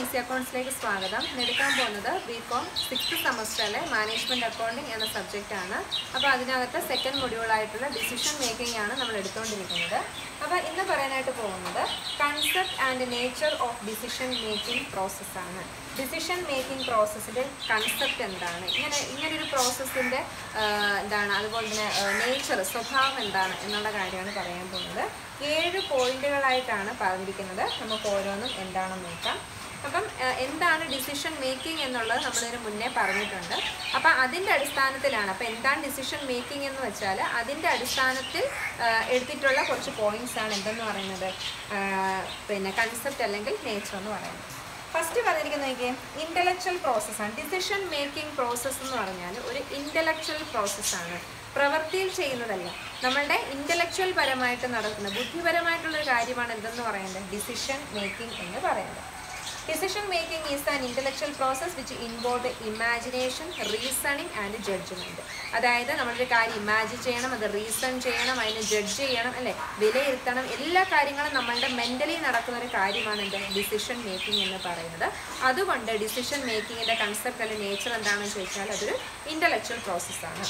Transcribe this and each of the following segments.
Easy അക്കൗണ്ട്സിലേക്ക് സ്വാഗതം ഇന്ന് എടുക്കാൻ പോകുന്നത് ബി കോം സിക്സ്ത് സെമസ്റ്ററിലെ മാനേജ്മെൻറ്റ് അക്കൗണ്ടിങ് എന്ന സബ്ജക്റ്റ് ആണ് അപ്പോൾ അതിനകത്ത് സെക്കൻഡ് മൊഡ്യൂളായിട്ടുള്ള ഡിസിഷൻ മേക്കിംഗ് ആണ് നമ്മൾ എടുത്തുകൊണ്ടിരിക്കുന്നത് അപ്പോൾ ഇന്ന് പറയാനായിട്ട് പോകുന്നത് concept and nature of decision making പ്രോസസ്സാണ് ഡിസിഷൻ മേക്കിംഗ് പ്രോസസ്സിൻ്റെ കൺസെപ്റ്റ് എന്താണ് ഇങ്ങനെ ഇങ്ങനൊരു പ്രോസസ്സിൻ്റെ എന്താണ് അതുപോലെ തന്നെ നേച്ചർ സ്വഭാവം എന്താണ് എന്നുള്ള കാര്യമാണ് പറയാൻ പോകുന്നത് ഏഴ് പോയിന്റുകളായിട്ടാണ് പറഞ്ഞിരിക്കുന്നത് നമുക്ക് ഓരോന്നും എന്താണെന്ന് നോക്കാം അപ്പം ഏഹ്, എന്താണ് ഡിസിഷൻ മേക്കിംഗ് എന്നുള്ളത് നമ്മളിതിന് മുന്നേ പറഞ്ഞിട്ടുണ്ട് അപ്പം അതിൻ്റെ അടിസ്ഥാനത്തിലാണ് അപ്പം എന്താണ് ഡിസിഷൻ മേക്കിംഗ് എന്ന് വെച്ചാൽ അതിൻ്റെ അടിസ്ഥാനത്തിൽ ഏഹ്, എടുത്തിട്ടുള്ള കുറച്ച് പോയിന്റ്സ് ആണ് എന്തെന്ന് പറയുന്നത് ഏഹ്, പിന്നെ കൺസെപ്റ്റ് അല്ലെങ്കിൽ നേച്ചർ എന്ന് പറയുന്നത് ഫസ്റ്റ് പറഞ്ഞിരിക്കുന്നത് ഇന്റലക്ച്വൽ പ്രോസസ്സാണ് ഡിസിഷൻ മേക്കിംഗ് പ്രോസസ്സ് എന്ന് പറഞ്ഞാൽ ഒരു ഇന്റലക്ച്വൽ പ്രോസസ്സാണ് പ്രവൃത്തിയിൽ ചെയ്യുന്നതല്ല നമ്മളുടെ ഇന്റലക്ച്വൽ പരമായിട്ട് നടക്കുന്ന ബുദ്ധിപരമായിട്ടുള്ള ഒരു കാര്യമാണ് എന്തെന്ന് പറയുന്നത് ഡിസിഷൻ മേക്കിംഗ് എന്ന് പറയുന്നത് decision making is an intellectual process which involve imagination reasoning and judgement അതായത് നമ്മളൊരു കാര്യം ഇമാജിൻ ചെയ്യണം അത് റീസൺ ചെയ്യണം അതിനെ ജഡ്ജ് ചെയ്യണം അല്ലെ വിലയിരുത്തണം എല്ലാ കാര്യങ്ങളും നമ്മളുടെ മെന്റലി നടക്കുന്ന ഒരു കാര്യമാണ് എന്ത് ഡിസിഷൻ മേക്കിംഗ് എന്ന് പറയുന്നത് അതുകൊണ്ട് ഡിസിഷൻ മേക്കിങ്ങിന്റെ കൺസെപ്റ്റ് അല്ലെങ്കിൽ നേച്ചർ എന്താണെന്ന് ചോദിച്ചാൽ അതൊരു ഇന്റലക്ച്വൽ പ്രോസസ്സാണ്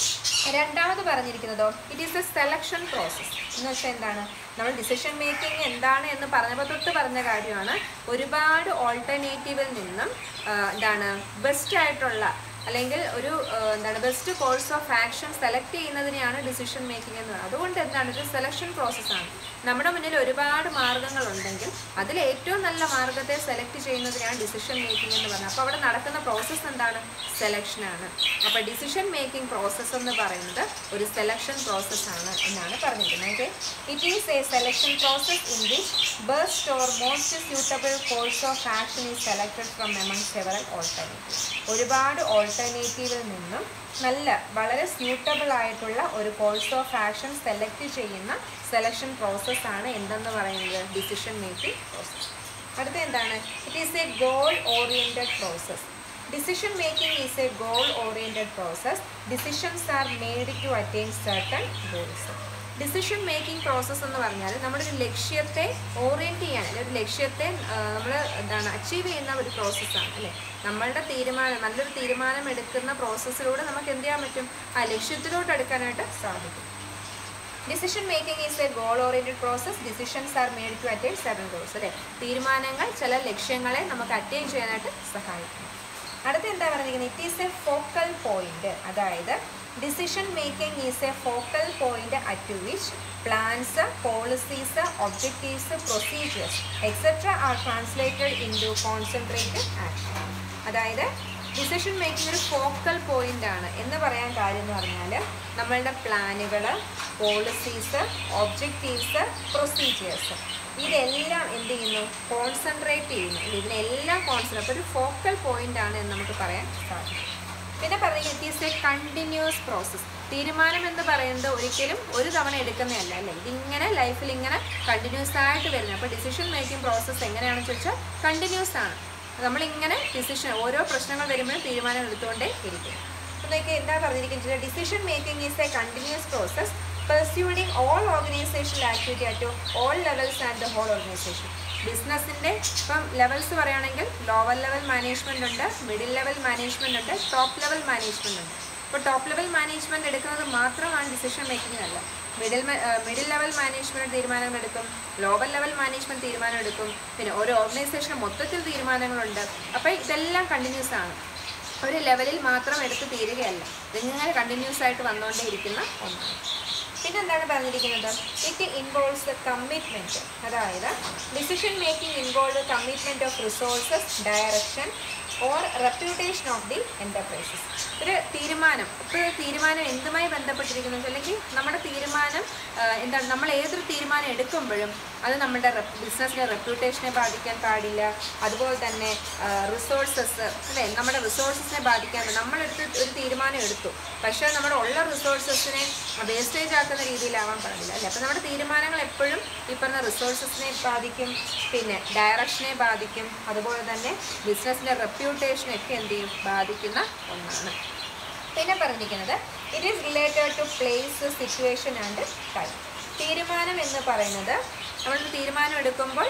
രണ്ടാമത് പറഞ്ഞിരിക്കുന്നതോ it is a selection process എന്ന് വെച്ചാൽ എന്താണ് നമ്മൾ ഡിസിഷൻ മേക്കിംഗ് എന്താണ് എന്ന് പറഞ്ഞപ്പോൾ തൊട്ട് പറഞ്ഞ കാര്യമാണ് ഒരുപാട് ഓൾട്ടർനേറ്റീവിൽ നിന്നും ആ, എന്താണ് ബെസ്റ്റ് ആയിട്ടുള്ള അല്ലെങ്കിൽ ഒരു ആ, എന്താണ് best course of action select ചെയ്യുന്നതിനെയാണ് ഡിസിഷൻ മേക്കിംഗ് എന്ന് പറയുന്നത് അതുകൊണ്ട് എന്താണ് ഒരു സെലക്ഷൻ പ്രോസസ്സാണ് നമ്മുടെ മുന്നിൽ ഒരുപാട് മാർഗങ്ങളുണ്ടെങ്കിൽ അതിൽ ഏറ്റവും നല്ല മാർഗത്തെ സെലക്ട് ചെയ്യുന്നതിനാണ് ഡിസിഷൻ മേക്കിംഗ് എന്ന് പറയുന്നത് അപ്പോൾ അവിടെ നടക്കുന്ന പ്രോസസ്സ് എന്താണ് സെലക്ഷനാണ് അപ്പോൾ ഡിസിഷൻ മേക്കിംഗ് പ്രോസസ്സ് എന്ന് പറയുന്നത് ഒരു സെലക്ഷൻ പ്രോസസ്സാണ് എന്നാണ് പറഞ്ഞിരിക്കുന്നത് okay it is a selection process in which best or most suitable course of action is selected from among several alternative ഒരുപാട് ഓൾട്ടർനേറ്റീവിൽ നിന്നും നല്ല വളരെ സ്യൂട്ടബിൾ ആയിട്ടുള്ള ഒരു കോഴ്സ് ഓഫ് ആക്ഷൻ സെലക്ട് ചെയ്യുന്ന സെലക്ഷൻ പ്രോസസ്സാണ് എന്തെന്ന് പറയുന്നത് ഡിസിഷൻ മേക്കിംഗ് പ്രോസസ്സ് അടുത്ത എന്താണ് it is a goal oriented process decision making is a goal oriented process decisions are made to attain certain goals decision making process എന്ന് പറഞ്ഞാൽ നമ്മുടെ ഒരു ലക്ഷ്യത്തെ ഓറിയൻറ്റ് ചെയ്യാൻ അല്ലെങ്കിൽ ഒരു ലക്ഷ്യത്തെ നമ്മൾ എന്താണ് അച്ചീവ് ചെയ്യുന്ന ഒരു പ്രോസസ്സാണ് അല്ലേ നമ്മളുടെ തീരുമാനം നല്ലൊരു തീരുമാനം എടുക്കുന്ന പ്രോസസ്സിലൂടെ നമുക്ക് എന്ത് ചെയ്യാൻ പറ്റും ആ ലക്ഷ്യത്തിലോട്ട് എടുക്കാനായിട്ട് സാധിക്കും decision making is a goal oriented process decisions are made to attain seven goals അല്ലേ തീരുമാനങ്ങൾ ചില ലക്ഷ്യങ്ങളെ നമുക്ക് അറ്റൈൻ ചെയ്യാനായിട്ട് സഹായിക്കും അടുത്ത എന്താ പറഞ്ഞിരിക്കുന്നത് it is a focal point അതായത് decision making is a focal point at which plans policies objectives procedures etcetera are translated in to concentrated action അതായത് ഡിസിഷൻ മേക്കിംഗ് ഒരു ഫോക്കൽ പോയിന്റ് ആണ് എന്ന് പറയാൻ കാര്യം എന്ന് പറഞ്ഞാൽ നമ്മളുടെ പ്ലാനുകൾ പോളിസീസ് ഒബ്ജക്റ്റീവ്സ് പ്രൊസീജിയേഴ്സ് ഇതെല്ലാം എന്ത് ചെയ്യുന്നു കോൺസെൻട്രേറ്റ് ചെയ്യുന്നു അല്ലേ? ഇതിനെല്ലാം കോൺസെൻട്രേറ്റ് അപ്പോൾ ഒരു ഫോക്കൽ പോയിന്റ് ആണ് എന്ന് നമുക്ക് പറയാൻ സാധിക്കും പിന്നെ പറയുന്നത് it is a continuous process തീരുമാനം എന്ന് പറയുന്നത് ഒരിക്കലും ഒരു തവണ എടുക്കുന്നതല്ല അല്ലേ ഇതിങ്ങനെ ലൈഫിൽ ഇങ്ങനെ കണ്ടിന്യൂസ് ആയിട്ട് വരുന്നത് അപ്പോൾ ഡിസിഷൻ മേക്കിംഗ് പ്രോസസ്സ് എങ്ങനെയാണെന്ന് ചോദിച്ചാൽ കണ്ടിന്യൂസ് ആണ് നമ്മളിങ്ങനെ ഡിസിഷൻ ഓരോ പ്രശ്നങ്ങൾ വരുമ്പോഴും തീരുമാനം എടുത്തുകൊണ്ടേ ഇരിക്കും അതൊക്കെ എന്താ പറഞ്ഞിരിക്കുന്നത് decision making is a continuous process pervading all organisational activity at all levels and the whole organisation ബിസിനസ്സിൻ്റെ ഇപ്പം ലെവൽസ് പറയുകയാണെങ്കിൽ ലോവർ ലെവൽ മാനേജ്മെൻ്റ് ഉണ്ട് മിഡിൽ ലെവൽ മാനേജ്മെൻ്റ് ഉണ്ട് ടോപ്പ് ലെവൽ മാനേജ്മെൻ്റ് ഉണ്ട് ഇപ്പോൾ ടോപ്പ് ലെവൽ മാനേജ്മെൻറ്റ് എടുക്കുന്നത് മാത്രമാണ് ഡിസിഷൻ മേക്കിംഗ് അല്ല മിഡിൽ മിഡിൽ ലെവൽ മാനേജ്മെൻറ്റ് തീരുമാനങ്ങൾ എടുക്കും ലോവർ ലെവൽ മാനേജ്മെൻറ്റ് തീരുമാനം എടുക്കും പിന്നെ ഓരോ ഓർഗനൈസേഷന് മൊത്തത്തിൽ തീരുമാനങ്ങളുണ്ട് അപ്പോൾ ഇതെല്ലാം കണ്ടിന്യൂസ് ആണ് ഒരു ലെവലിൽ മാത്രം എടുത്ത് തീരുകയല്ല ഇതിങ്ങനെ കണ്ടിന്യൂസ് ആയിട്ട് വന്നുകൊണ്ടേയിരിക്കുന്ന ഒന്നാണ് പിന്നെന്താണ് പറഞ്ഞിരിക്കുന്നത് ഇറ്റ് ഇൻവോൾവ്സ് കമ്മിറ്റ്മെൻറ്റ് അതായത് decision making involve commitment of resources direction or reputation of the enterprises ഒരു തീരുമാനം ഇപ്പോൾ തീരുമാനം എന്തുമായി ബന്ധപ്പെട്ടിരിക്കുന്നു അല്ലെങ്കിൽ നമ്മുടെ തീരുമാനം ആ, എന്താണ് നമ്മൾ ഏതൊരു തീരുമാനം എടുക്കുമ്പോഴും അത് നമ്മുടെ ബിസിനസ്സിൻ്റെ റെപ്യൂട്ടേഷനെ ബാധിക്കാൻ പാടില്ല അതുപോലെ തന്നെ റിസോഴ്സസ് അല്ലേ നമ്മുടെ റിസോഴ്സസിനെ ബാധിക്കാൻ നമ്മളെടുത്ത് ഒരു തീരുമാനം എടുത്തു പക്ഷേ നമ്മുടെ ഉള്ള റിസോഴ്സസിനെ വേസ്റ്റേജ് ആക്കുന്ന രീതിയിലാവാൻ പാടില്ല അല്ലേ അപ്പോൾ നമ്മുടെ തീരുമാനങ്ങൾ എപ്പോഴും ഈ പറഞ്ഞ റിസോഴ്സസിനെ ബാധിക്കും പിന്നെ ഡയറക്ഷനെ ബാധിക്കും അതുപോലെ തന്നെ ബിസിനസ്സിൻ്റെ റെപ്യൂട്ടേഷനെ ഒക്കെ എന്ത് ചെയ്യും ബാധിക്കുന്ന ഒന്നാണ് പിന്നെ പറഞ്ഞിരിക്കുന്നത് it is related to place situation and time തീരുമാനം എന്ന് പറയുന്നത് നമ്മളൊരു തീരുമാനം എടുക്കുമ്പോൾ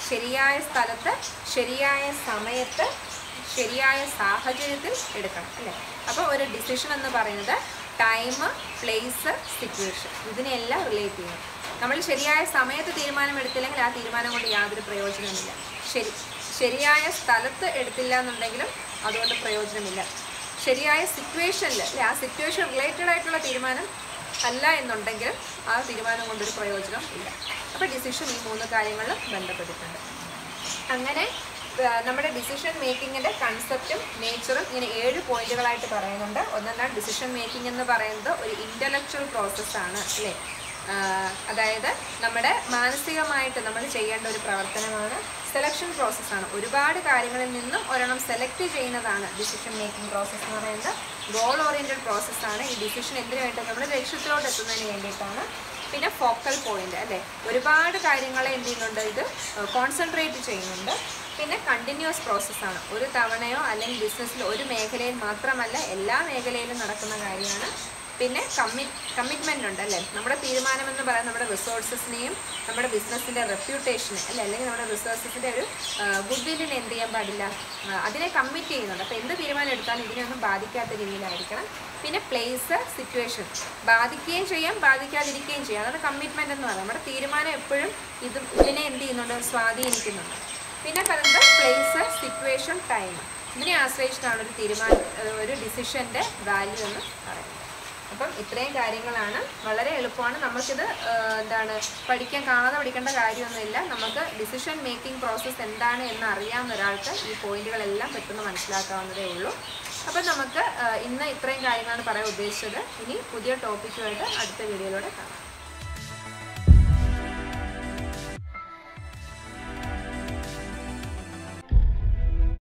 ശരിയായ സ്ഥലത്ത് ശരിയായ സമയത്ത് ശരിയായ സാഹചര്യത്തിൽ എടുക്കണം അല്ലേ അപ്പോൾ ഒരു ഡിസിഷൻ എന്ന് പറയുന്നത് ടൈം പ്ലേസ് സിറ്റുവേഷൻ ഇതിനെല്ലാം റിലേറ്റ് ചെയ്യണം നമ്മൾ ശരിയായ സമയത്ത് തീരുമാനം എടുത്തില്ലെങ്കിൽ ആ തീരുമാനം കൊണ്ട് യാതൊരു പ്രയോജനമില്ല ശരി ശരിയായ സ്ഥലത്ത് എടുത്തില്ല എന്നുണ്ടെങ്കിലും അതുകൊണ്ട് പ്രയോജനമില്ല ശരിയായ സിറ്റുവേഷനിൽ അല്ലെ ആ സിറ്റുവേഷൻ റിലേറ്റഡ് ആയിട്ടുള്ള തീരുമാനം അല്ല എന്നുണ്ടെങ്കിൽ ആ തീരുമാനം കൊണ്ടൊരു പ്രയോജനം ഇല്ല അപ്പോൾ ഡിസിഷൻ ഈ മൂന്ന് കാര്യങ്ങളിലും ബന്ധപ്പെട്ടിട്ടുണ്ട് അങ്ങനെ ആ, നമ്മുടെ ഡിസിഷൻ മേക്കിങ്ങിൻ്റെ കൺസെപ്റ്റും നേച്ചറും ഇങ്ങനെ ഏഴ് പോയിന്റുകളായിട്ട് പറയുന്നുണ്ട് ഒന്നെന്താണ് ഡിസിഷൻ മേക്കിംഗ് എന്ന് പറയുന്നത് ഒരു ഇൻ്റലക്ച്വൽ പ്രോസസ്സാണ് അല്ലേ ആ, അതായത് നമ്മുടെ മാനസികമായിട്ട് നമ്മൾ ചെയ്യേണ്ട ഒരു പ്രവർത്തനമാണ് സെലക്ഷൻ പ്രോസസ്സാണ് ഒരുപാട് കാര്യങ്ങളിൽ നിന്നും ഒരെണ്ണം സെലക്ട് ചെയ്യുന്നതാണ് ഡിസിഷൻ മേക്കിംഗ് പ്രോസസ്സ് എന്ന് പറയുന്നത് ഗോൾ ഓറിയൻറ്റഡ് പ്രോസസ്സാണ് ഈ ഡിസിഷൻ എന്തിനു വേണ്ടി നമ്മുടെ ലക്ഷ്യത്തിലോട്ട് എത്തുന്നതിന് വേണ്ടിയിട്ടാണ് പിന്നെ ഫോക്കൽ പോയിന്റ് അല്ലേ ഒരുപാട് കാര്യങ്ങളെ എന്ത് ചെയ്യുന്നുണ്ട് ഇത് കോൺസെൻട്രേറ്റ് ചെയ്യുന്നുണ്ട് പിന്നെ കണ്ടിന്യൂസ് പ്രോസസ്സാണ് ഒരു തവണയോ അല്ലെങ്കിൽ ബിസിനസ്സിൽ ഒരു മേഖലയിൽ മാത്രമല്ല എല്ലാ മേഖലയിലും നടക്കുന്ന കാര്യമാണ് പിന്നെ കമ്മി കമ്മിറ്റ്മെൻ്റ് ഉണ്ട് അല്ലേ നമ്മുടെ തീരുമാനം എന്ന് പറയുന്നത് നമ്മുടെ റിസോഴ്സസിനെയും നമ്മുടെ ബിസിനസ്സിൻ്റെ റെപ്യൂട്ടേഷനെ അല്ലേ അല്ലെങ്കിൽ നമ്മുടെ റിസോഴ്സസിൻ്റെ ഒരു ഗുഡ് വില്ലിനെ എന്ത് ചെയ്യാൻ പാടില്ല ആ, അതിനെ കമ്മിറ്റ് ചെയ്യുന്നുണ്ട് അപ്പോൾ എന്ത് തീരുമാനം എടുത്താലും ഇതിനെയൊന്നും ബാധിക്കാത്ത രീതിയിലായിരിക്കണം പിന്നെ പ്ലേസ് സിറ്റുവേഷൻ ബാധിക്കുകയും ചെയ്യാം ബാധിക്കാതിരിക്കുകയും ചെയ്യാം അതാണ് കമ്മിറ്റ്മെൻ്റ് എന്ന് പറയുന്നത് നമ്മുടെ തീരുമാനം എപ്പോഴും ഇത് ഇതിനെ എന്ത് ചെയ്യുന്നുണ്ട് സ്വാധീനിക്കുന്നുണ്ട് പിന്നെ പറയുന്നത് പ്ലേസ് സിറ്റുവേഷൻ ടൈം ഇതിനെ ആശ്രയിച്ചിട്ടാണ് ഒരു തീരുമാനം ഏഹ് ഒരു ഡിസിഷൻ്റെ വാല്യൂ എന്ന് പറയുന്നത് അപ്പം ഇത്രയും കാര്യങ്ങളാണ് വളരെ എളുപ്പമാണ് നമുക്കിത് ഏഹ് എന്താണ് പഠിക്കാൻ കാണാതെ പഠിക്കേണ്ട കാര്യമൊന്നുമില്ല നമുക്ക് ഡിസിഷൻ മേക്കിംഗ് പ്രോസസ്സ് എന്താണ് എന്ന് അറിയാവുന്ന ഒരാൾക്ക് ഈ പോയിന്റുകളെല്ലാം പെട്ടെന്ന് മനസ്സിലാക്കാവുന്നതേ ഉള്ളൂ അപ്പം നമുക്ക് ഏഹ് ഇന്ന് ഇത്രയും കാര്യങ്ങളാണ് പറയാൻ ഉദ്ദേശിച്ചത് ഇനി പുതിയ ടോപ്പിക്കുമായിട്ട് അടുത്ത വീഡിയോയിലൂടെ കാണാം